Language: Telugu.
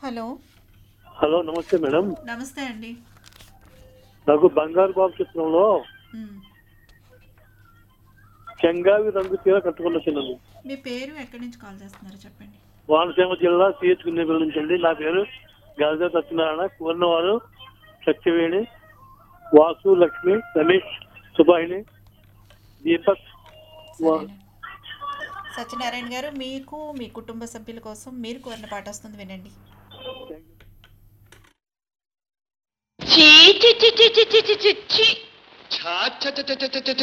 హలో హలో నమస్తే మేడం నమస్తే అండి నాకు బంగారు బాబు చిత్రంలో మ్. చెంగావి రంగు చీర కట్టుకున్న చిన్నది మీ పేరు ఎక్కడి నుంచి కాల్ చేస్తున్నారు చెప్పండి కోనసీమ జిల్లా సిహెచ్ గుండెపల్లి నుంచి అండి నా పేరు గజా సత్యనారాయణ కోరిన వారు సత్యవేణి వాసు లక్ష్మి రమేష్ సుబాయిని దీపక్ వా- సరేనండి. సత్యనారాయణ గారు మీకు మీ కుటుంబ సభ్యుల కోసం మీరు కోరిన పాట వస్తుంది వినండి చీ చీ చీ చీ చీ చీ చీ చీ ఛా ఛ ఛ ఛ ఛ ఛ ఛ